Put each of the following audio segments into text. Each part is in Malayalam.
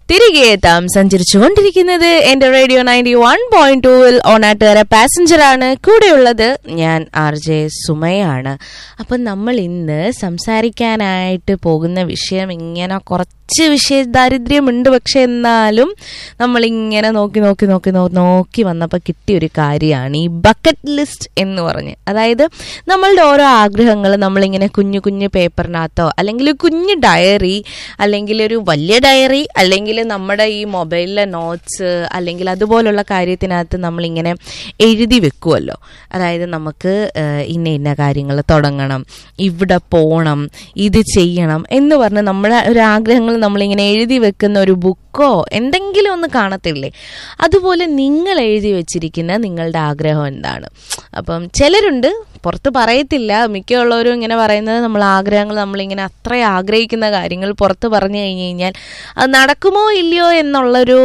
തിരികെ എത്താം സഞ്ചരിച്ചുകൊണ്ടിരിക്കുന്നത് എന്റെ റേഡിയോ നയൻറ്റി വൺ പോയിന്റ് ടൂവിൽ ഓണാട്ടുകാര പാസഞ്ചർ ആണ് കൂടെയുള്ളത് ഞാൻ ആർ ജെ സുമയാണ് അപ്പം നമ്മൾ ഇന്ന് സംസാരിക്കാനായിട്ട് പോകുന്ന വിഷയം ഇങ്ങനെ കുറച്ച് വിഷയ ദാരിദ്ര്യമുണ്ട് പക്ഷെ എന്നാലും നമ്മളിങ്ങനെ നോക്കി നോക്കി നോക്കി നോ- നോക്കി വന്നപ്പോൾ കിട്ടിയൊരു കാര്യമാണ് ഈ ബക്കറ്റ് ലിസ്റ്റ് എന്ന് പറഞ്ഞ് അതായത് നമ്മളുടെ ഓരോ ആഗ്രഹങ്ങൾ നമ്മളിങ്ങനെ കുഞ്ഞു കുഞ്ഞു പേപ്പറിനകത്തോ അല്ലെങ്കിൽ കുഞ്ഞു ഡയറി അല്ലെങ്കിൽ ഒരു വലിയ ഡയറി അല്ലെങ്കിൽ നമ്മുടെ ഈ മൊബൈലിലെ നോട്ട്സ് അല്ലെങ്കിൽ അതുപോലുള്ള കാര്യത്തിനകത്ത് നമ്മളിങ്ങനെ എഴുതി വെക്കുമല്ലോ അതായത് നമുക്ക് ഏഹ്, ഇന്ന ഇന്ന കാര്യങ്ങൾ തുടങ്ങണം ഇവിടെ പോകണം ഇത് ചെയ്യണം എന്ന് പറഞ്ഞ് നമ്മുടെ ഒരു ആഗ്രഹങ്ങൾ നമ്മളിങ്ങനെ എഴുതി വെക്കുന്ന ഒരു ബുക്കോ എന്തെങ്കിലും ഒന്ന് കാണത്തില്ലേ അതുപോലെ നിങ്ങൾ എഴുതി വെച്ചിരിക്കുന്ന നിങ്ങളുടെ ആഗ്രഹം എന്താണ് അപ്പം ചിലരുണ്ട് പുറത്ത് പറയത്തില്ല മിക്കുള്ളവരും ഇങ്ങനെ പറയുന്നത് നമ്മൾ ആഗ്രഹങ്ങൾ നമ്മളിങ്ങനെ അത്ര ആഗ്രഹിക്കുന്ന കാര്യങ്ങൾ പുറത്ത് പറഞ്ഞു കഴിഞ്ഞ് കഴിഞ്ഞാൽ അത് നടക്കുമോ ഇല്ലയോ എന്നുള്ളൊരു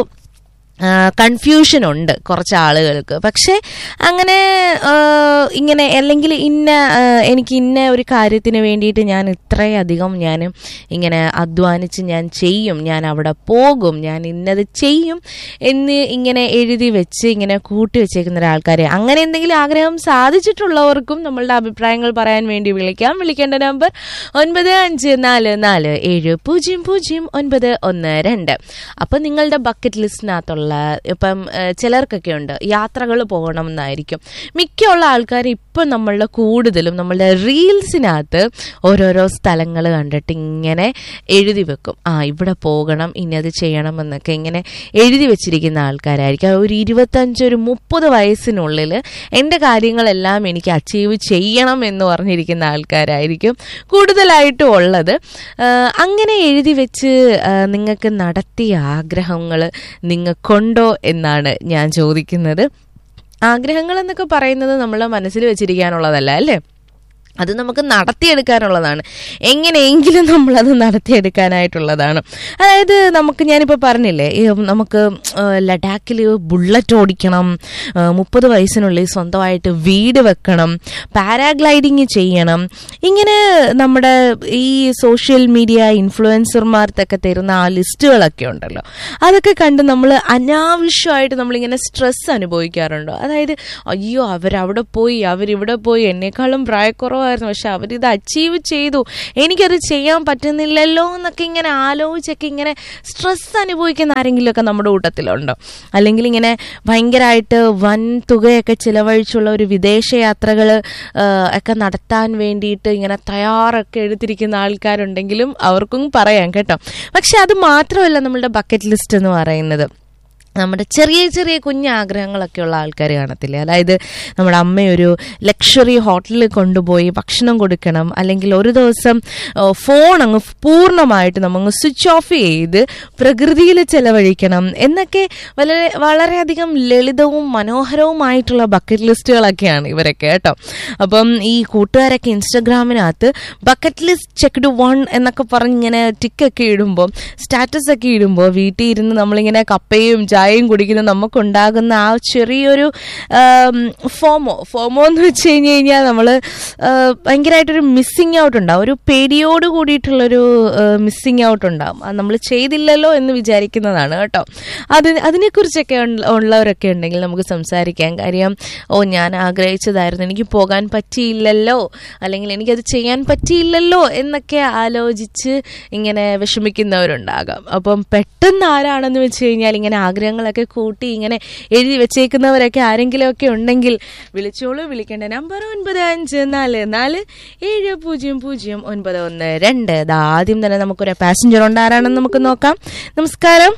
കൺഫ്യൂഷൻ ഉണ്ട് കുറച്ച് ആളുകൾക്ക് പക്ഷേ അങ്ങനെ ആ, ഇങ്ങനെ അല്ലെങ്കിൽ ഇന്ന ആ, എനിക്ക് ഇന്ന ഒരു കാര്യത്തിന് വേണ്ടിയിട്ട് ഞാൻ ഇത്രയധികം ഞാൻ ഇങ്ങനെ അധ്വാനിച്ച് ഞാൻ ചെയ്യും ഞാൻ അവിടെ പോകും ഞാൻ ഇന്നത് ചെയ്യും എന്ന് ഇങ്ങനെ എഴുതി വെച്ച് ഇങ്ങനെ കൂട്ടി വെച്ചേക്കുന്ന ഒരാൾക്കാരെ അങ്ങനെ എന്തെങ്കിലും ആഗ്രഹം സാധിച്ചിട്ടുള്ളവർക്കും നമ്മളുടെ അഭിപ്രായങ്ങൾ പറയാൻ വേണ്ടി വിളിക്കാം വിളിക്കേണ്ട നമ്പർ ഒൻപത് അഞ്ച് നാല് നാല് ഏഴ് പൂജ്യം പൂജ്യം ഒൻപത് ഒന്ന് രണ്ട് അപ്പം നിങ്ങളുടെ ബക്കറ്റ് ലിസ്റ്റിനകത്തുള്ള ഇപ്പം ഏഹ്, ചിലർക്കൊക്കെ ഉണ്ട് യാത്രകൾ പോകണം എന്നായിരിക്കും മിക്കുള്ള ആൾക്കാർ ഇപ്പം നമ്മളുടെ കൂടുതലും നമ്മളുടെ റീൽസിനകത്ത് ഓരോരോ സ്ഥലങ്ങൾ കണ്ടിട്ട് ഇങ്ങനെ എഴുതി വെക്കും ആ ഇവിടെ പോകണം ഇനി അത് ചെയ്യണം എന്നൊക്കെ ഇങ്ങനെ എഴുതി വെച്ചിരിക്കുന്ന ആൾക്കാരായിരിക്കും ഒരു ഇരുപത്തഞ്ച് ഒരു മുപ്പത് വയസ്സിനുള്ളിൽ എൻ്റെ കാര്യങ്ങളെല്ലാം എനിക്ക് അച്ചീവ് ചെയ്യണം എന്ന് പറഞ്ഞിരിക്കുന്ന ആൾക്കാരായിരിക്കും കൂടുതലായിട്ടും ഉള്ളത് ആ, അങ്ങനെ എഴുതി വെച്ച് ആ, നിങ്ങൾക്ക് നടത്തിയ ആഗ്രഹങ്ങൾ നിങ്ങൾക്കുണ്ടോ എന്നാണ് ഞാൻ ചോദിക്കുന്നത് ആഗ്രഹങ്ങൾ എന്നൊക്കെ പറയുന്നത് നമ്മളെ മനസ്സിൽ വെച്ചിരിക്കാനുള്ളതല്ല അല്ലേ അത് നമുക്ക് നടത്തിയെടുക്കാനുള്ളതാണ് എങ്ങനെയെങ്കിലും നമ്മളത് നടത്തിയെടുക്കാനായിട്ടുള്ളതാണ് അതായത് നമുക്ക് ഞാനിപ്പോൾ പറഞ്ഞില്ലേ ഈ നമുക്ക് ലഡാക്കിൽ ബുള്ളറ്റ് ഓടിക്കണം മുപ്പത് വയസ്സിനുള്ളിൽ സ്വന്തമായിട്ട് വീട് വെക്കണം പാരാഗ്ലൈഡിങ് ചെയ്യണം ഇങ്ങനെ നമ്മുടെ ഈ സോഷ്യൽ മീഡിയ ഇൻഫ്ലുവൻസർമാർക്കൊക്കെ തരുന്ന ആ ലിസ്റ്റുകളൊക്കെ ഉണ്ടല്ലോ അതൊക്കെ കണ്ട് നമ്മൾ അനാവശ്യമായിട്ട് നമ്മളിങ്ങനെ സ്ട്രെസ് അനുഭവിക്കാറുണ്ടോ അതായത് അയ്യോ അവരവിടെ പോയി അവരിവിടെ പോയി എന്നെക്കാളും പ്രായക്കുറവായിരുന്നു പക്ഷെ അവരിത് അച്ചീവ് ചെയ്തു എനിക്കത് ചെയ്യാൻ പറ്റുന്നില്ലല്ലോ എന്നൊക്കെ ഇങ്ങനെ ആലോചിച്ചൊക്കെ ഇങ്ങനെ സ്ട്രെസ് അനുഭവിക്കുന്ന ആരെങ്കിലുമൊക്കെ നമ്മുടെ കൂട്ടത്തിലുണ്ടോ അല്ലെങ്കിൽ ഇങ്ങനെ ഭയങ്കരമായിട്ട് വൻ തുകയൊക്കെ ചിലവഴിച്ചുള്ള ഒരു വിദേശ യാത്രകൾ ഒക്കെ നടത്താൻ വേണ്ടിയിട്ട് ഇങ്ങനെ തയ്യാറൊക്കെ എടുത്തിരിക്കുന്ന ആൾക്കാരുണ്ടെങ്കിലും അവർക്കും പറയാം കേട്ടോ പക്ഷെ അത് മാത്രമല്ല നമ്മളുടെ ബക്കറ്റ് ലിസ്റ്റ് എന്ന് പറയുന്നത് നമ്മുടെ ചെറിയ ചെറിയ കുഞ്ഞ് ആഗ്രഹങ്ങളൊക്കെ ഉള്ള ആൾക്കാർ കാണത്തില്ലേ അതായത് നമ്മുടെ അമ്മയൊരു ലക്ഷറി ഹോട്ടലിൽ കൊണ്ടുപോയി ഭക്ഷണം കൊടുക്കണം അല്ലെങ്കിൽ ഒരു ദിവസം ഫോൺ അങ്ങ് പൂർണ്ണമായിട്ട് നമ്മൾ സ്വിച്ച് ഓഫ് ചെയ്ത് പ്രകൃതിയിൽ ചെലവഴിക്കണം എന്നൊക്കെ വളരെ വളരെയധികം ലളിതവും മനോഹരവുമായിട്ടുള്ള ബക്കറ്റ് ലിസ്റ്റുകളൊക്കെയാണ് ഇവരൊക്കെ കേട്ടോ അപ്പം ഈ കൂട്ടുകാരൊക്കെ ഇൻസ്റ്റഗ്രാമിനകത്ത് ബക്കറ്റ് ലിസ്റ്റ് ചെക്ക്ഡ് വൺ എന്നൊക്കെ പറഞ്ഞ് ഇങ്ങനെ ടിക്കൊക്കെ ഇടുമ്പോൾ സ്റ്റാറ്റസ് ഒക്കെ ഇടുമ്പോൾ വീട്ടിൽ ഇരുന്ന് നമ്മളിങ്ങനെ കപ്പയും ചായയും കുടിക്കുന്ന നമുക്കുണ്ടാകുന്ന ആ ചെറിയൊരു ആം, ഫോമോ ഫോമോ എന്ന് വെച്ച് കഴിഞ്ഞ് കഴിഞ്ഞാൽ നമ്മൾ ഭയങ്കരമായിട്ടൊരു മിസ്സിങ് ഔട്ട് ഉണ്ടാവും ഒരു പേടിയോട് കൂടിയിട്ടുള്ളൊരു മിസ്സിങ് ഔട്ട് ഉണ്ടാവും അത് നമ്മൾ ചെയ്തില്ലല്ലോ എന്ന് വിചാരിക്കുന്നതാണ് കേട്ടോ അത് അതിനെക്കുറിച്ചൊക്കെ ഉള്ള- ഉള്ളവരൊക്കെ ഉണ്ടെങ്കിൽ നമുക്ക് സംസാരിക്കാം കാര്യം ഓ ഞാൻ ആഗ്രഹിച്ചതായിരുന്നു എനിക്ക് പോകാൻ പറ്റിയില്ലല്ലോ അല്ലെങ്കിൽ എനിക്കത് ചെയ്യാൻ പറ്റിയില്ലല്ലോ എന്നൊക്കെ ആലോചിച്ച് ഇങ്ങനെ വിഷമിക്കുന്നവരുണ്ടാകാം അപ്പം പെട്ടെന്ന് ആരാണെന്ന് വെച്ച് കഴിഞ്ഞാൽ ഇങ്ങനെ ആഗ്രഹങ്ങളൊക്കെ കൂട്ടി ഇങ്ങനെ എഴുതി വെച്ചേക്കുന്നവരൊക്കെ ആരെങ്കിലുമൊക്കെ ഉണ്ടെങ്കിൽ വിളിച്ചോളൂ വിളിക്കേണ്ട നമ്പർ ഒൻപത് അഞ്ച് നാല് നാല് ഏഴ് പൂജ്യം പൂജ്യം ഒൻപത് ഒന്ന് രണ്ട് ഇത് ആദ്യം തന്നെ നമുക്കൊരു പാസഞ്ചർ ഉണ്ട് ആരാണെന്ന് നമുക്ക് നോക്കാം നമസ്കാരം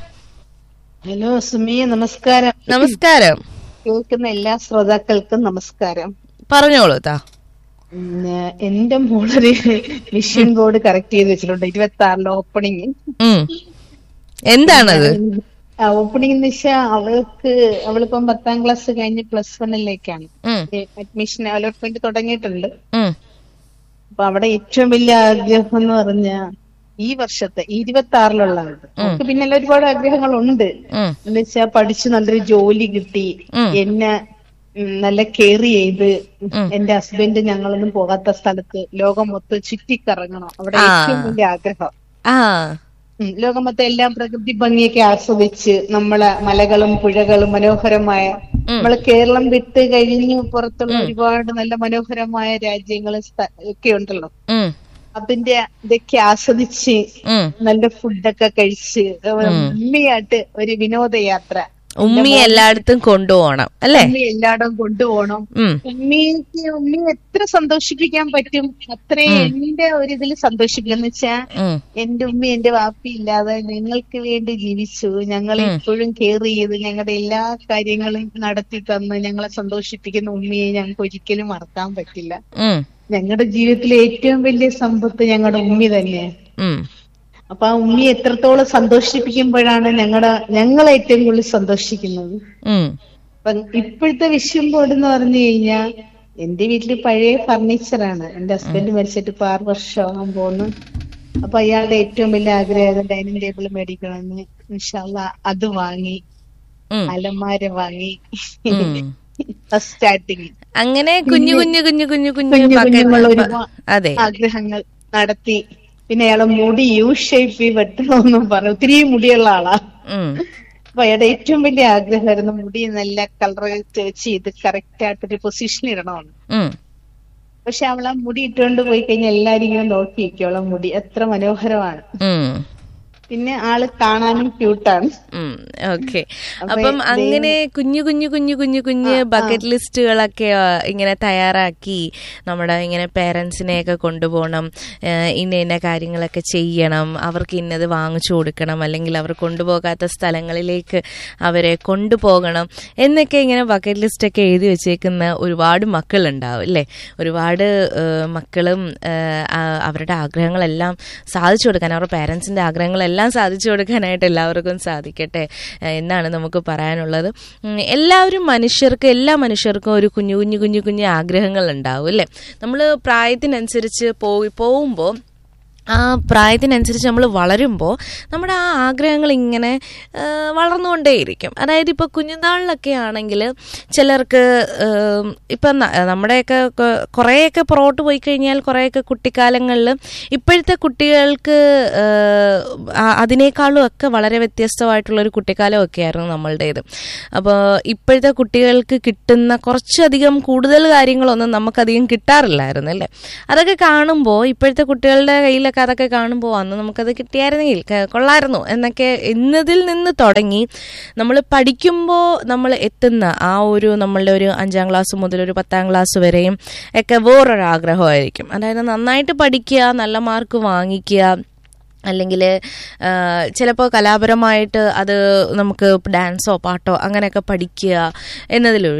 ഹലോ സുമി നമസ്കാരം നമസ്കാരം കേൾക്കുന്ന എല്ലാ ശ്രോതാക്കൾക്കും നമസ്കാരം പറഞ്ഞോളൂ താ പിന്നെ എന്റെ മോളൊരു വിഷൻ ബോർഡ് കറക്റ്റ് ചെയ്ത് വെച്ചിട്ടുണ്ട് ഇരുപത്തി ആറിലെ ഓപ്പണിങ് ഉം. എന്താണത് ഓപ്പണിംഗ് എന്ന് വെച്ചാൽ അവൾക്ക് അവളിപ്പം പത്താം ക്ലാസ് കഴിഞ്ഞ് പ്ലസ് വണ്ണിലേക്കാണ് ഉം, അഡ്മിഷൻ അലോട്ട്മെന്റ് തുടങ്ങിയിട്ടുണ്ട് ഉം, അപ്പൊ അവിടെ ഏറ്റവും വലിയ ആഗ്രഹം എന്ന് പറഞ്ഞ ഈ വർഷത്തെ ഇരുപത്തി ആറിലുള്ളതാണ് അവൾക്ക് പിന്നെ ഒരുപാട് ആഗ്രഹങ്ങളുണ്ട് ഉം, എന്ന് വെച്ചാ പഠിച്ചു നല്ലൊരു ജോലി കിട്ടി ഉം. എന്നെ ഉം, നല്ല കെയർ ചെയ്ത് ഉം. എന്റെ ഹസ്ബൻഡ് ഞങ്ങളൊന്നും പോകാത്ത സ്ഥലത്ത് ലോകം മൊത്തം ചുറ്റിക്കറങ്ങണം അവിടെ ആ. ഏറ്റവും വലിയ ആഗ്രഹം ആ ഉം, ലോകം മൊത്തം എല്ലാം പ്രകൃതി ഭംഗിയൊക്കെ ആസ്വദിച്ച് നമ്മളെ മലകളും പുഴകളും മനോഹരമായ നമ്മള് കേരളം വിട്ട് കഴിഞ്ഞു പുറത്തുള്ള ഒരുപാട് നല്ല മനോഹരമായ രാജ്യങ്ങൾ ഒക്കെ ഉണ്ടല്ലോ ഉം, അതിന്റെ ഇതൊക്കെ ആസ്വദിച്ച് ഉം. നല്ല ഫുഡൊക്കെ കഴിച്ച് ഉമ്മിയായിട്ട് ഒരു വിനോദയാത്ര ഉമ്മി എല്ലായിടത്തും കൊണ്ടുപോകണം അല്ലേ ഉമ്മി എല്ലായിടവും കൊണ്ടുപോകണം ഉം ഉമ്മിക്ക് ഉമ്മി എത്ര സന്തോഷിപ്പിക്കാൻ പറ്റും അത്രയും എന്റെ ഒരു ഇതിൽ സന്തോഷിപ്പിക്കുക എന്ന് വെച്ചാ ഉം എന്റെ ഉമ്മ എന്റെ വാപ്പി ഇല്ലാതെ ഞങ്ങൾക്ക് വേണ്ടി ജീവിച്ചു ഞങ്ങൾ ഇപ്പോഴും കെയർ ചെയ്ത് ഞങ്ങളുടെ എല്ലാ കാര്യങ്ങളും നടത്തി തന്ന് ഞങ്ങളെ സന്തോഷിപ്പിക്കുന്ന ഉമ്മയെ ഞങ്ങൾക്ക് ഒരിക്കലും മറക്കാൻ പറ്റില്ല ഉം ഞങ്ങളുടെ ജീവിതത്തിലെ ഏറ്റവും വലിയ സമ്പത്ത് ഞങ്ങളുടെ ഉമ്മി തന്നെയാണ് ഉം അപ്പൊ ആ ഉമ്മി എത്രത്തോളം സന്തോഷിപ്പിക്കുമ്പോഴാണ് ഞങ്ങളുടെ ഞങ്ങൾ ഏറ്റവും കൂടുതൽ സന്തോഷിക്കുന്നത് ഉം അപ്പൊ ഇപ്പോഴത്തെ വിഷയം ബോർഡ് എന്ന് പറഞ്ഞു കഴിഞ്ഞാൽ എന്റെ വീട്ടില് പഴയ ഫർണിച്ചറാണ് എന്റെ ഹസ്ബൻഡ് മരിച്ചിട്ട് ഇപ്പൊ ആറ് വർഷമാകാൻ പോകുന്നു അപ്പൊ അയാളുടെ ഏറ്റവും വലിയ ആഗ്രഹം ഡൈനിങ് ടേബിൾ മേടിക്കണമെന്ന് ഇൻഷാല്ല അത് വാങ്ങി ഉം. അലമാര വാങ്ങി ഉം. സ്റ്റാർട്ടിങ് അങ്ങനെ കുഞ്ഞു കുഞ്ഞു കുഞ്ഞു കുഞ്ഞു കുഞ്ഞു കുഞ്ഞു bucket- കുഞ്ഞുങ്ങൾ ഒരുപാട് അതെ ആഗ്രഹങ്ങൾ നടത്തി പിന്നെ അയാളെ മുടി യു ഷേപ്പിൽ വെട്ടണമെന്നും പറഞ്ഞു ഒത്തിരി മുടിയുള്ള ആളാ ഉം അപ്പൊ അയാളുടെ ഏറ്റവും വലിയ ആഗ്രഹമായിരുന്നു മുടി നല്ല കളർ വെച്ച് ഇത് കറക്റ്റ് ആയിട്ടൊരു പൊസിഷൻ ഇടണമെന്ന് ഉം പക്ഷെ അവളെ മുടി ഇട്ടുകൊണ്ട് പോയി കഴിഞ്ഞാൽ എല്ലാരും ഇങ്ങനെ നോക്കിയിരിക്കും അവളെ മുടി എത്ര മനോഹരമാണ് ഉം പിന്നെ ആള് കാണാനും ക്യൂട്ടാണ് ഓക്കെ അപ്പൊ അപ്പം ദൈവം- അങ്ങനെ കുഞ്ഞു കുഞ്ഞു കുഞ്ഞു കുഞ്ഞു കുഞ്ഞു ബക്കറ്റ് ലിസ്റ്റുകളൊക്കെ ആ, ഇങ്ങനെ തയ്യാറാക്കി നമ്മുടെ ഇങ്ങനെ പേരൻസിനെയൊക്കെ കൊണ്ടുപോകണം ഏഹ് ഇന്ന ഇന്ന കാര്യങ്ങളൊക്കെ ചെയ്യണം അവർക്ക് ഇന്നത് വാങ്ങിച്ചു കൊടുക്കണം അല്ലെങ്കിൽ അവർ കൊണ്ടുപോകാത്ത സ്ഥലങ്ങളിലേക്ക് അവരെ കൊണ്ടുപോകണം എന്നൊക്കെ ഇങ്ങനെ ബക്കറ്റ് ലിസ്റ്റൊക്കെ എഴുതി വെച്ചേക്കുന്ന ഒരുപാട് മക്കളുണ്ടാവും അല്ലേ ഒരുപാട് ഏഹ് മക്കളും ഏഹ് ആ, അവരുടെ ആഗ്രഹങ്ങളെല്ലാം സാധിച്ചു കൊടുക്കാൻ അവരുടെ പേരൻസിന്റെ ആഗ്രഹങ്ങളെല്ലാം സാധിച്ചു കൊടുക്കാനായിട്ട് എല്ലാവർക്കും സാധിക്കട്ടെ ഏഹ് എന്നാണ് നമുക്ക് പറയാനുള്ളത് ഉം, എല്ലാവരും മനുഷ്യർക്ക് എല്ലാ മനുഷ്യർക്കും ഒരു കുഞ്ഞു കുഞ്ഞു കുഞ്ഞു കുഞ്ഞു ആഗ്രഹങ്ങൾ ഉണ്ടാവും അല്ലേ നമ്മൾ പ്രായത്തിനനുസരിച്ച് പോയി പോകുമ്പോൾ ആ പ്രായത്തിനനുസരിച്ച് നമ്മൾ വളരുമ്പോൾ നമ്മുടെ ആ ആഗ്രഹങ്ങൾ ഇങ്ങനെ ആ, വളർന്നുകൊണ്ടേയിരിക്കും അതായത് ഇപ്പോൾ കുഞ്ഞുനാളിലൊക്കെ ആണെങ്കിൽ ചിലർക്ക് ഉം, ഇപ്പം ന- നമ്മുടെയൊക്കെ കൊ- കുറേയൊക്കെ പുറകോട്ട് പോയി കഴിഞ്ഞാൽ കുറേയൊക്കെ കുട്ടിക്കാലങ്ങളിൽ ഇപ്പോഴത്തെ കുട്ടികൾക്ക് ആ, അതിനേക്കാളും ഒക്കെ വളരെ വ്യത്യസ്തമായിട്ടുള്ളൊരു കുട്ടിക്കാലമൊക്കെ ആയിരുന്നു നമ്മളുടേത് അപ്പോൾ ഇപ്പോഴത്തെ കുട്ടികൾക്ക് കിട്ടുന്ന കുറച്ചധികം കൂടുതൽ കാര്യങ്ങളൊന്നും നമുക്കധികം കിട്ടാറില്ലായിരുന്നു അല്ലേ അതൊക്കെ കാണുമ്പോൾ ഇപ്പോഴത്തെ കുട്ടികളുടെ കയ്യിലൊക്കെ അതൊക്കെ കാണുമ്പോൾ അന്ന് നമുക്കത് കിട്ടിയായിരുന്നെങ്കിൽ ക- കൊള്ളായിരുന്നു എന്നൊക്കെ എന്നതിൽ നിന്ന് തുടങ്ങി നമ്മൾ പഠിക്കുമ്പോൾ നമ്മൾ എത്തുന്ന ആ ഒരു നമ്മളുടെ ഒരു അഞ്ചാം ക്ലാസ് മുതൽ ഒരു പത്താം ക്ലാസ് വരെയും ഒക്കെ വേറൊരു ആഗ്രഹമായിരിക്കും അതായത് നന്നായിട്ട് പഠിക്കുക നല്ല മാർക്ക് വാങ്ങിക്കുക അല്ലെങ്കിൽ ചിലപ്പോൾ കലാപരമായിട്ട് അത് നമുക്ക് ഡാൻസോ പാട്ടോ അങ്ങനെയൊക്കെ പഠിക്കുക എന്നതിലൊരു